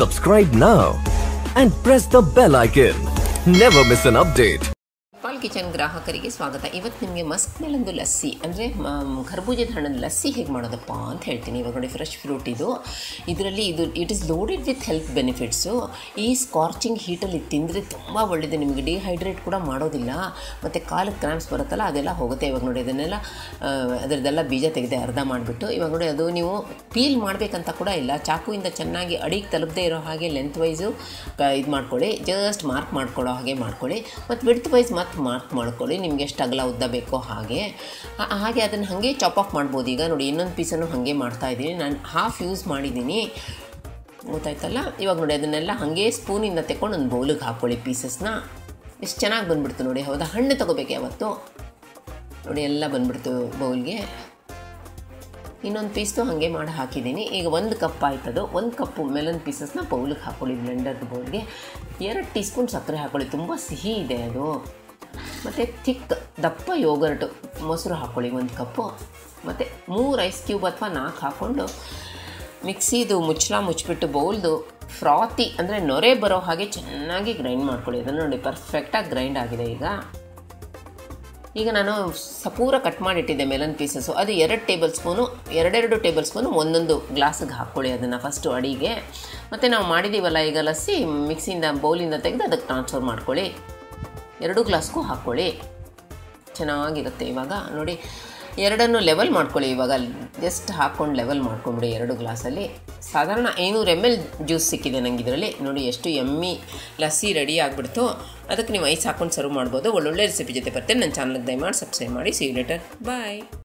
Subscribe now and press the bell icon. Never miss an update. Paul kitchen ಗ್ರಾಹಕರಿಗೆ ಸ್ವಾಗತ ಇವತ್ತು ನಿಮಗೆ Musk ಮೇಲೊಂದು ಲಸ್ಸಿ ಅಂದರೆ ಖರ್ಬೂಜದ ಹಣ್ಣದ ಲಸ್ಸಿ ಹೇಗೆ ಮಾಡೋದಪ್ಪ ಅಂತ ಹೇಳ್ತೀನಿ ಇವಾಗ ನೋಡಿ ಫ್ರೆಶ್ ಫ್ರೂಟ್ ಇದು ಇದರಲ್ಲಿ ಇದು it is loaded with health benefits ಈ ಸ್ಕಾರ್ಚಿಂಗ್ ಹೀಟಲ್ಲಿ ತಿಂದರೆ ತುಂಬ ಒಳ್ಳೆಯದು ನಿಮಗೆ ಡಿಹೈಡ್ರೇಟ್ ಕೂಡ ಮಾಡೋದಿಲ್ಲ ಮತ್ತು ಕಾಲಕ್ಕೆ ಕ್ರಾಂಪ್ಸ್ ಬರುತ್ತಲ್ಲ ಅದೆಲ್ಲ ಹೋಗುತ್ತೆ ಇವಾಗ ನೋಡಿ ಅದನ್ನೆಲ್ಲ ಆ, ಅದರದ್ದೆಲ್ಲ ಬೀಜ ತೆಗೆದೆ ಅರ್ಧ ಮಾಡಿಬಿಟ್ಟು ಇವಾಗ ನೋಡಿ ಅದು ನೀವು ಪೀಲ್ ಮಾಡಬೇಕಂತ ಕೂಡ ಇಲ್ಲ ಚಾಕುವಿಂದ ಚೆನ್ನಾಗಿ ಅಡಿಗೆ ತಲುಪದೇ ಇರೋ ಹಾಗೆ ಲೆಂತ್ ವೈಸು ಇದು ಮಾಡ್ಕೊಳ್ಳಿ ಜಸ್ಟ್ ಮಾರ್ಕ್ ಮಾಡ್ಕೊಳ್ಳೋ ಹಾಗೆ ಮಾಡ್ಕೊಳ್ಳಿ ಮತ್ತು ವಿಡ್ತ್ ವೈಸ್ ಮತ್ತೆ ಮಾರ್ಕ್ ಮಾಡ್ಕೊಳ್ಳಿ ನಿಮಗೆ ಎಷ್ಟು ಅಗಲ ಉದ್ದ ಬೇಕೋ ಹಾಗೆ ಆ- ಹಾಗೆ ಅದನ್ನು ಹಾಗೆ ಚಾಪ್ ಆಫ್ ಮಾಡ್ಬೋದು ಈಗ ನೋಡಿ ಇನ್ನೊಂದು ಪೀಸನ್ನು ಹಾಗೆ ಮಾಡ್ತಾ ಇದ್ದೀನಿ ನಾನು ಹಾಫ್ ಯೂಸ್ ಮಾಡಿದ್ದೀನಿ ಗೊತ್ತಾಯ್ತಲ್ಲ ಇವಾಗ ನೋಡಿ ಅದನ್ನೆಲ್ಲ ಹಾಗೆ ಸ್ಪೂನಿಂದ ತೆಕ್ಕೊಂಡು ಒಂದು ಬೌಲಿಗೆ ಹಾಕ್ಕೊಳ್ಳಿ ಪೀಸಸ್ನ ಎಷ್ಟು ಚೆನ್ನಾಗಿ ಬಂದ್ಬಿಡ್ತು ನೋಡಿ ಹೌದಾ ಹಣ್ಣು ತಗೋಬೇಕು ಯಾವತ್ತು ನೋಡಿ ಎಲ್ಲ ಬಂದ್ಬಿಡ್ತು ಬೌಲ್ಗೆ ಇನ್ನೊಂದು ಪೀಸ್ದು ಹಾಗೆ ಮಾಡಿ ಹಾಕಿದ್ದೀನಿ ಈಗ ಒಂದು ಕಪ್ ಆಯ್ತದು ಒಂದು ಕಪ್ಪು ಮೆಲನ್ ಪೀಸಸ್ನ ಬೌಲಿಗೆ ಹಾಕ್ಕೊಳ್ಳಿ ಬ್ಲೆಂಡರ್ದು ಬೌಲ್ಗೆ ಎರಡು ಟೀ ಸ್ಪೂನ್ ಸಕ್ಕರೆ ಹಾಕ್ಕೊಳ್ಳಿ ತುಂಬ ಸಿಹಿ ಇದೆ ಅದು ಮತ್ತು ಥಿಕ್ ದಪ್ಪ ಯೋಗರ್ಟು ಮೊಸರು ಹಾಕ್ಕೊಳ್ಳಿ ಒಂದು ಕಪ್ಪು ಮತ್ತು ಮೂರು ಐಸ್ ಕ್ಯೂಬ್ ಅಥವಾ ನಾಲ್ಕು ಹಾಕ್ಕೊಂಡು ಮಿಕ್ಸಿದು ಮುಚ್ಚಳ ಮುಚ್ಚಿಬಿಟ್ಟು ಬೌಲ್ದು ಫ್ರಾತಿ ಅಂದರೆ ನೊರೆ ಬರೋ ಹಾಗೆ ಚೆನ್ನಾಗಿ ಗ್ರೈಂಡ್ ಮಾಡ್ಕೊಳ್ಳಿ ಅದನ್ನು ನೋಡಿ ಪರ್ಫೆಕ್ಟಾಗಿ ಗ್ರೈಂಡ್ ಆಗಿದೆ ಈಗ ಈಗ ನಾನು ಸಪೂರ ಕಟ್ ಮಾಡಿಟ್ಟಿದ್ದೆ ಮೆಲನ್ ಪೀಸಸ್ಸು ಅದು ಎರಡು ಟೇಬಲ್ ಸ್ಪೂನು ಎರಡೆರಡು ಟೇಬಲ್ ಸ್ಪೂನು ಒಂದೊಂದು ಗ್ಲಾಸಿಗೆ ಹಾಕ್ಕೊಳ್ಳಿ ಅದನ್ನು ಫಸ್ಟು ಅಡಿಗೆ ಮತ್ತು ನಾವು ಮಾಡಿದ್ದೀವಲ್ಲ ಈಗ ಲಸ್ಸಿ ಮಿಕ್ಸಿಯಿಂದ ಬೌಲಿಂದ ತೆಗೆದು ಅದಕ್ಕೆ ಟ್ರಾನ್ಸ್ಫರ್ ಮಾಡ್ಕೊಳ್ಳಿ ಎರಡು ಗ್ಲಾಸ್ಗೂ ಹಾಕ್ಕೊಳ್ಳಿ ಚೆನ್ನಾಗಿರುತ್ತೆ ಇವಾಗ ನೋಡಿ ಎರಡನ್ನು ಲೆವೆಲ್ ಮಾಡ್ಕೊಳ್ಳಿ ಇವಾಗ ಜಸ್ಟ್ ಹಾಕ್ಕೊಂಡು ಲೆವೆಲ್ ಮಾಡ್ಕೊಂಬಿಡಿ ಎರಡು ಗ್ಲಾಸಲ್ಲಿ ಸಾಧಾರಣ ಐನೂರು ಎಮ್ ಎಲ್ ಜ್ಯೂಸ್ ಸಿಕ್ಕಿದೆ ನಂಗೆ ಇದರಲ್ಲಿ ನೋಡಿ ಎಷ್ಟು ಎಮ್ಮಿ ಲಸ್ಸಿ ರೆಡಿ ಆಗಿಬಿಡ್ತು ಅದಕ್ಕೆ ನೀವು ಐಸ್ ಹಾಕ್ಕೊಂಡು ಸರ್ವ್ ಮಾಡ್ಬೋದು ಒಳ್ಳೊಳ್ಳೆ ರೆಸಿಪಿ ಜೊತೆ ಬರ್ತೇನೆ ನನ್ನ ಚಾನಲ್ಗೆ ದಯಮಾಡಿ ಸಬ್ಸ್ಕ್ರೈಬ್ ಮಾಡಿ ಸಿ ಲೆಟರ್ ಬಾಯ್